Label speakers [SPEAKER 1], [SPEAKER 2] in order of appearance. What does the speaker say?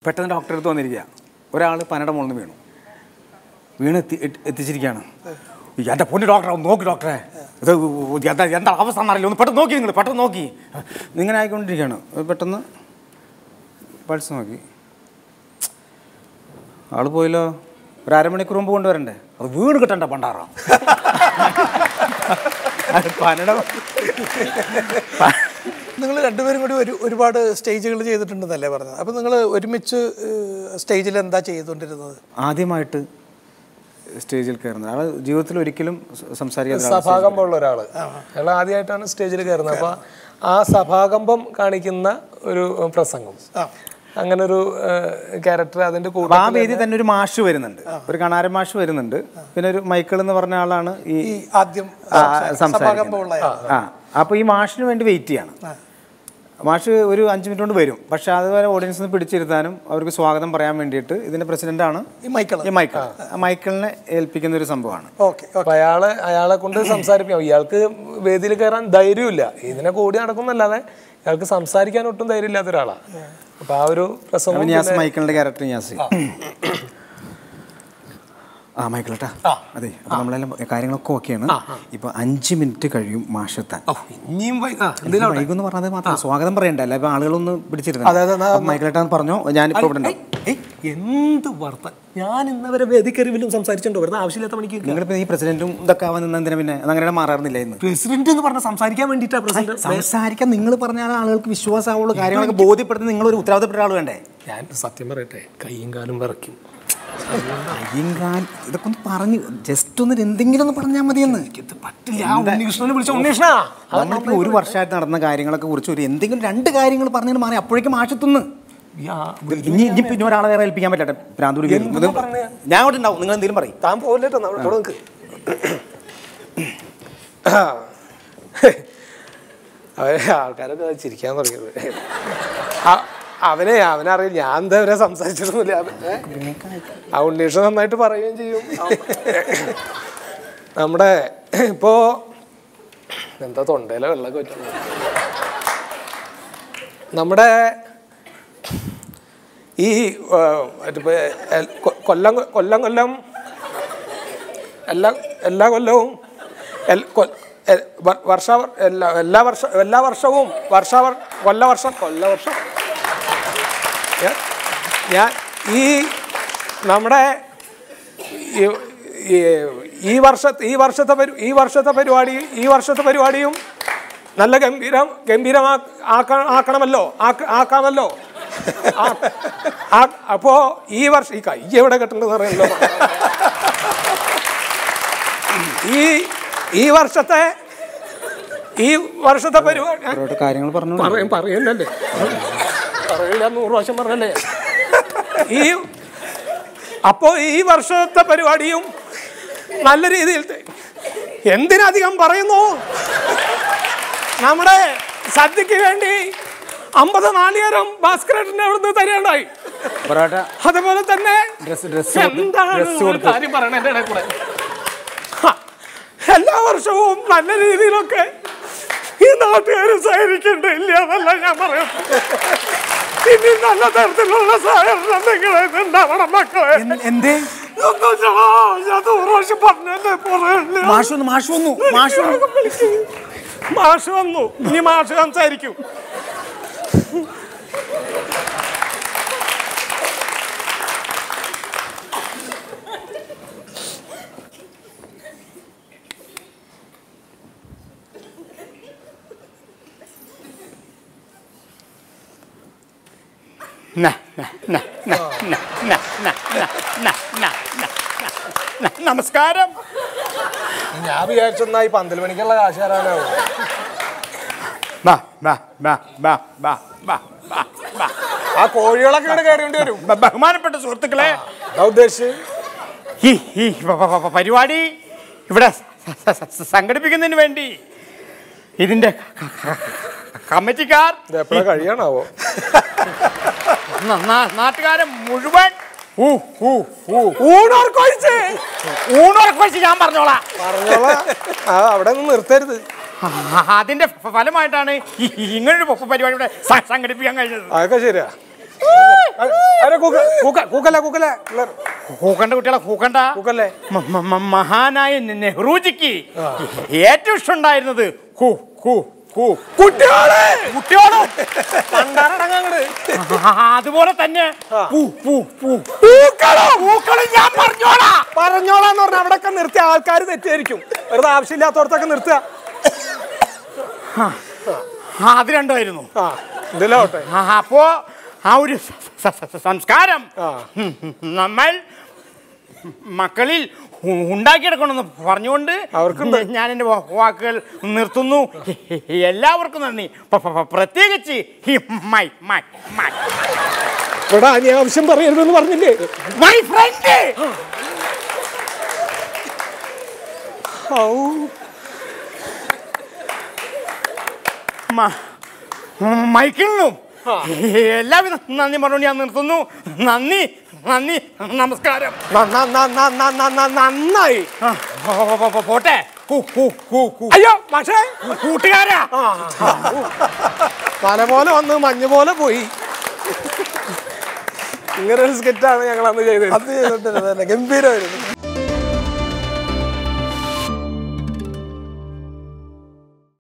[SPEAKER 1] പെട്ടെന്ന് ഡോക്ടറെ അടുത്ത് വന്നിരിക്കുക ഒരാൾ പനയുടെ മുകളിൽ നിന്ന് വീണു വീണ് എത്തി എത്തി- എത്തിച്ചിരിക്കുകയാണ് എൻ്റെ പൊന്നു ഡോക്ടറെ ഒന്ന് നോക്കി ഡോക്ടറെ ഇത് എന്താ എന്താ അവസ്ഥ എന്നറിയില്ല ഒന്ന് പെട്ടെന്ന് നോക്കി നിങ്ങൾ പെട്ടെന്ന് നോക്കി ഇങ്ങനെ ആയിക്കൊണ്ടിരിക്കുകയാണ് അത് പെട്ടെന്ന് പൾസ് നോക്കി ആള് പോയല്ലോ ഒരു അരമണിക്കൂർ മുമ്പ് കൊണ്ടുവരണ്ടേ അത് വീണ് കിട്ടണ്ട പണ്ടാറാം അത് പനയുടെ
[SPEAKER 2] നിങ്ങൾ രണ്ടുപേരും കൂടി ഒരു ഒരുപാട് സ്റ്റേജുകൾ ചെയ്തിട്ടുണ്ടെന്നല്ലേ പറഞ്ഞത് അപ്പോൾ നിങ്ങൾ ഒരുമിച്ച് സ്റ്റേജിൽ എന്താ ചെയ്തുകൊണ്ടിരുന്നത്
[SPEAKER 1] ആദ്യമായിട്ട് സ്റ്റേജിൽ കയറുന്നത് ആള് ജീവിതത്തിൽ ഒരിക്കലും സ- സംസാരിക്കാത്ത ഒരാളാണ്
[SPEAKER 3] സഭാകമ്പമുള്ള ഒരാള് അയാൾ ആദ്യമായിട്ടാണ് സ്റ്റേജിൽ കയറുന്നത് അപ്പൊ ആ സഭാകമ്പം കാണിക്കുന്ന ഒരു ഏഹ്, പ്രസംഗം അങ്ങനെ ഒരു ക്യാരക്ടർ അതിന്റെ കൂടെ
[SPEAKER 1] അപ്പൊ ആ വേദി തന്നെ ഒരു മാഷ് വരുന്നുണ്ട് ഒരു കണാരൻ മാഷ് വരുന്നുണ്ട് പിന്നെ ഒരു മൈക്കിൾ എന്ന് പറഞ്ഞ ആളാണ് ഈ
[SPEAKER 2] ഈ ആദ്യം
[SPEAKER 1] ആ,
[SPEAKER 2] സഭാകമ്പമുള്ള
[SPEAKER 1] സംസാരിക്കുന്നത് ആ അപ്പൊ ഈ മാഷിന് വേണ്ടി വെയിറ്റ് ചെയ്യാണ് മാഷ് ഒരു അഞ്ച് മിനിറ്റ് കൊണ്ട് വരും പക്ഷെ അതുവരെ ഓഡിയൻസിന് പിടിച്ചിരുത്താനും അവർക്ക് സ്വാഗതം പറയാൻ വേണ്ടിയിട്ട് ഇതിന്റെ പ്രസിഡന്റാണ്
[SPEAKER 2] ഈ മൈക്കിൾ
[SPEAKER 1] ഈ മൈക്കിൾ ആ മൈക്കിളിനെ ഏൽപ്പിക്കുന്ന ഒരു സംഭവമാണ്
[SPEAKER 2] ഓക്കെ
[SPEAKER 3] അപ്പൊ അയാള് അയാളെ കൊണ്ട് സംസാരിപ്പിക്കാം ഇയാൾക്ക് വേദിയിൽ കയറാൻ ധൈര്യമില്ല ഇതിനെ കൂടി നടക്കുന്നല്ലാതെ ഇയാൾക്ക് സംസാരിക്കാൻ ഒട്ടും ധൈര്യമില്ലാത്ത ഒരാളാണ് അപ്പൊ ആ ഒരു പ്രസംഗം
[SPEAKER 1] അപ്പൊ നിയാസ് മൈക്കിളിന്റെ ക്യാരക്ടർ നിയാസ് ആ മൈക്കിളട്ടാ അതെ അപ്പൊ നമ്മളെല്ലാം കാര്യങ്ങളൊക്കെ ഓക്കെയാണ് ഇപ്പൊ അഞ്ച് മിനിറ്റ് കഴിയും മാഷെത്താൻ
[SPEAKER 3] ഇനിയും വൈ- ആ,
[SPEAKER 1] വൈകുന്ന് പറഞ്ഞത് മാത്രം സ്വാഗതം പറയണ്ടല്ലോ അപ്പൊ ആളുകളൊന്ന് പിടിച്ചിരുന്നു
[SPEAKER 3] അതെ, അതെ, എന്നാ-
[SPEAKER 1] മൈക്കിളട്ടാന്ന് പറഞ്ഞോ ഞാനിപ്പോ ഇവിടെ ഉണ്ടാവും
[SPEAKER 3] ഏയ്, എന്ത് വാർത്ത ഞാൻ ഇന്നവരെ വേദി കയറി വല്ലതും സംസാരിച്ചിട്ടുണ്ടോ വരുന്ന ആവശ്യമില്ലാത്ത മണിക്ക്
[SPEAKER 1] നിങ്ങളിപ്പോ ഈ പ്രസിഡന്റും ഇതൊക്കെ ആവാൻ നിന്ന എന്തിനാ പിന്നെ അതങ്ങനെ മാറാറുന്നില്ല ഇന്ന്
[SPEAKER 3] പ്രസിഡന്റ് എന്ന് പറഞ്ഞ സംസാരിക്കാൻ വേണ്ടിയിട്ടാ പ്രസിഡന്റ്
[SPEAKER 1] സംസാരിക്കാൻ നിങ്ങൾ പറഞ്ഞാൽ ആളുകൾക്ക് വിശ്വാസമാവുള്ള കാര്യങ്ങളൊക്കെ ബോധ്യപ്പെടുന്ന നിങ്ങൾ ഒരു ഉത്തരവാദിത്തപ്പെട്ട ആൾ വേണ്ടേ
[SPEAKER 3] ഞാൻ സത്യം പറയട്ടെ കൈയും കാലും വിറയ്ക്കും
[SPEAKER 1] അയ്യങ്കാൽ ഇതൊക്കെ ഒന്ന് പറഞ്ഞു ജസ്റ്റ് ഒന്ന് എന്തെങ്കിലും ഒന്ന് പറഞ്ഞാൽ മതിയെന്ന്
[SPEAKER 3] ഇത് പറ്റില്ല ആ ഉണ്ണികൃഷ്ണനെ വിളിച്ച ഉണ്ണികൃഷ്ണ
[SPEAKER 1] നമ്മളിപ്പോ ഒരു വർഷമായിട്ട് നടന്ന കാര്യങ്ങളൊക്കെ കുറിച്ച് ഒരു എന്തെങ്കിലും രണ്ട് കാര്യങ്ങൾ പറഞ്ഞിട്ട് മാറി അപ്പോഴേക്കും മാഷത്തുനിന്ന് ഇനി ഇനിയിപ്പോ ഇനി ഒരാളെ വേറെ ഏൽപ്പിക്കാൻ പറ്റട്ടെ ഭ്രാന്തൂടി കയറി. ഇത് ഞാൻ അവിടെ ഉണ്ടാവും നിങ്ങൾ എന്തെങ്കിലും പറയും
[SPEAKER 3] താൻ പോകില്ലേട്ടോ അവിടെ നിൽക്ക് അവരെ ആൾക്കാരൊക്കെ ചിരിക്കാൻ തുടങ്ങിയത് ആ- അവനെ അവനറിയാം ഞാൻ എന്താ വരെ സംസാരിച്ചിട്ടൊന്നുമില്ല അവൻ- ഏ? ആ ഉണ്ണീഷ് നന്നായിട്ട് പറയുകയും ചെയ്യും നമ്മുടെ ഇപ്പോ എന്താ തൊണ്ടയിലെ വെള്ളമൊക്കെ വെച്ചു നമ്മുടെ ഈ ആ, മറ്റിപ്പോ എൽ- കൊ- കൊല്ലം കൊല്ലം കൊല്ലം എല്ലാ എല്ലാ കൊല്ലവും എൽ- കൊ- എ- വ- വർഷ എല്ലാ എല്ലാ വർഷ എല്ലാ വർഷവും വർഷ കൊല്ലവർഷം കൊല്ലവർഷം ഞാൻ- ഞാൻ ഈ നമ്മുടെ ഈ- ഈ- ഈ വർഷ ഈ വർഷത്തെ പരി- ഈ വർഷത്തെ പരിപാടി ഈ വർഷത്തെ പരിപാടിയും നല്ല ഗംഭീരം ഗംഭീരമാ ആക്ക- ആക്കണമല്ലോ ആക്ക- ആക്കാമല്ലോ ആ- ആ- അപ്പോ ഈ വർഷം ഈ കൈ എവിടെ കെട്ടണ്ടെന്ന് അറിയല്ലോ ഈ ഈ വർഷത്തെ ഈ വർഷത്തെ പരിപാടി
[SPEAKER 1] അവരോട് കാര്യങ്ങൾ പറഞ്ഞു
[SPEAKER 3] പറയും പറയുന്നല്ലേ പറയില്ല നൂറ് പ്രാവശ്യം പറഞ്ഞല്ലേ ഈ അപ്പോൾ ഈ വർഷത്തെ പരിപാടിയും നല്ല രീതിയിൽ തെ- എന്തിനധികം പറയുന്നു നമ്മുടെ സദ്യക്ക് വേണ്ടി അമ്പത് നാളികേരം ഭാസ്കരേട്ടൻ്റെ അവിടുന്ന് തരേണ്ടായി
[SPEAKER 1] പൊറോട്ട
[SPEAKER 3] അതുപോലെ തന്നെ
[SPEAKER 1] ഡ്രസ് ഡ്രസ്
[SPEAKER 3] എന്താണ്
[SPEAKER 1] ഡ്രസ്
[SPEAKER 3] ഒരു
[SPEAKER 1] കൊടുത്തു
[SPEAKER 3] കാര്യം പറയണേ എൻ്റെ ഇടയിൽ കൂടെ ഹ, എല്ലാ വർഷവും നല്ല രീതിയിലൊക്കെ ഈ നാട്ടുകാർ സഹകരിക്കണ്ടില്ല എന്നല്ല ഞാൻ പറയുന്നത് ഇനി നല്ല തരത്തിലുള്ള സഹകരണം നിങ്ങളെ ഉണ്ടാവണം മക്കളെ
[SPEAKER 1] എന്ത്- എന്തേ
[SPEAKER 3] ഒന്നും ഞാൻ- ഞാൻ നൂറ് പ്രാവശ്യം പറഞ്ഞല്ലേ പറയല്ലേ
[SPEAKER 1] മാഷ് വന്നു മാഷ് വന്നു മാഷ് വന്നു
[SPEAKER 3] മാഷ് വന്നു ഇനി മാഷ് സംസാരിക്കും
[SPEAKER 1] ന, ന, ന, ന, ന, ന, ന, ന, ന, ന, ന, ന. നമസ്കാരം
[SPEAKER 3] ഞാൻ വിചാരിച്ചെന്നാ ഈ പന്തൽ മണിക്കുള്ള കാശ് തരാനാവും
[SPEAKER 1] ബാ, ബാ, ബാ, ബാ, ബാ, ബാ, ബാ, ബാ.
[SPEAKER 3] ആ കോഴികളൊക്കെ ഇവിടെ കയറേണ്ടി വരും
[SPEAKER 1] ബ- ബഹുമാനപ്പെട്ട സുഹൃത്തുക്കളെ
[SPEAKER 3] അതാ ഉദ്ദേശിച്ച്
[SPEAKER 1] ഈ ഈ പ- പ- പ- പരിപാടി ഇവിടെ സ- സ- സ- സംഘടിപ്പിക്കുന്നതിന് വേണ്ടി ഇതിന്റെ ക- ക- കമ്മിറ്റിക്കാർ
[SPEAKER 3] ഇത് എപ്പോഴാ കഴിയാണാവോ
[SPEAKER 1] ന- നാ- നാട്ടുകാരെ മുഴുവൻ ഊ, ഊ, ഊ.
[SPEAKER 3] ഊണോർക്കൊഴിച്ച്
[SPEAKER 1] ഊണുറക്കം വെച്ച് ഞാൻ പറഞ്ഞോളാം
[SPEAKER 3] പറഞ്ഞോളാം ആ അവിടെ നിന്ന് നിർത്തരുത്
[SPEAKER 1] ആ, അതിന്റെ ഫ- ഫലമായിട്ടാണ് ഈ- ഈ ഇങ്ങനൊരു പ- പരിപാടി ഇവിടെ സ- സംഘടിപ്പിക്കാൻ കഴിഞ്ഞത്
[SPEAKER 3] അതൊക്കെ ശരിയാ അരെ കൂക്ക കൂക്ക കൂക്കല്ലേ കൂക്കല്ലേ പിള്ളേർ
[SPEAKER 1] കൂക്കണ്ട കുട്ടികളെ കൂക്കണ്ട
[SPEAKER 3] കൂക്കല്ലേ
[SPEAKER 1] മ- മ- മ- മഹാനായ നെ- നെഹ്റുജിക്ക് ഏറ്റവും ഇഷ്ടമുണ്ടായിരുന്നത് കൂ കൂ കൂ
[SPEAKER 3] കുട്ടികളെ
[SPEAKER 1] കുട്ടിയോളോ
[SPEAKER 3] പണ്ടാരടങ്ങാങ്ങട്
[SPEAKER 1] അതുപോലെ തന്നെ പൂ പൂ പൂ
[SPEAKER 3] പൂക്കളോ
[SPEAKER 1] പൂക്കളും ഞാൻ പറഞ്ഞോളാ
[SPEAKER 3] പറഞ്ഞോളാന്ന് പറഞ്ഞ അവിടെയൊക്കെ നിർത്തിയ ആൾക്കാർ തെറ്റിയായിരിക്കും വെറുതെ ആവശ്യമില്ലാത്തടത്തൊക്കെ നിർത്തുക
[SPEAKER 1] ആ, അത് രണ്ടുമായിരുന്നു
[SPEAKER 3] ആ ഇതിലോട്ടെ
[SPEAKER 1] ആ, അപ്പോ ആ ഒരു സ- സ- സ- സംസ്കാരം
[SPEAKER 3] ആ.
[SPEAKER 1] ഉം, നമ്മൾ മക്കളിൽ ഉ- ഉണ്ടാക്കിയെടുക്കണമെന്ന് പറഞ്ഞുകൊണ്ട്
[SPEAKER 3] അവർക്കുണ്ട്.
[SPEAKER 1] ഞാൻ എൻ്റെ വാ- വാക്കുകൾ നിർത്തുന്നു എല്ലാവർക്കും നന്ദി പ- പ- പ- പ്രത്യേകിച്ച് ഈ മൈ മൈ മൈ
[SPEAKER 3] ഇവിടെ അനാവശ്യം പറയരുതെന്ന് പറഞ്ഞില്ലേ
[SPEAKER 1] മൈ ഫ്രണ്ട്
[SPEAKER 3] ഔ
[SPEAKER 1] മൈക്കിളിനും എല്ലാവിധ നന്ദി പറഞ്ഞുകൊണ്ട് ഞാൻ നിർത്തുന്നു നന്ദി നന്ദി നമസ്കാരം
[SPEAKER 3] ന- ന- ന- ന- ന- ന- ന- നന്നായി
[SPEAKER 1] ആ, പോ- പോ- പോ- പോ- പോട്ടെ കൂ കൂ കൂ കൂ
[SPEAKER 3] അയ്യോ പക്ഷേ
[SPEAKER 1] കൂട്ടുകാരാ
[SPEAKER 3] മല പോലെ വന്ന് മഞ്ഞ് പോലെ പോയി ഇങ്ങനെ ഒരു സ്കെറ്റാണ് ഞങ്ങൾ അന്ന് ചെയ്തത്
[SPEAKER 2] അത് ചെയ്തിട്ടില്ല ഗംഭീരമായിരുന്നു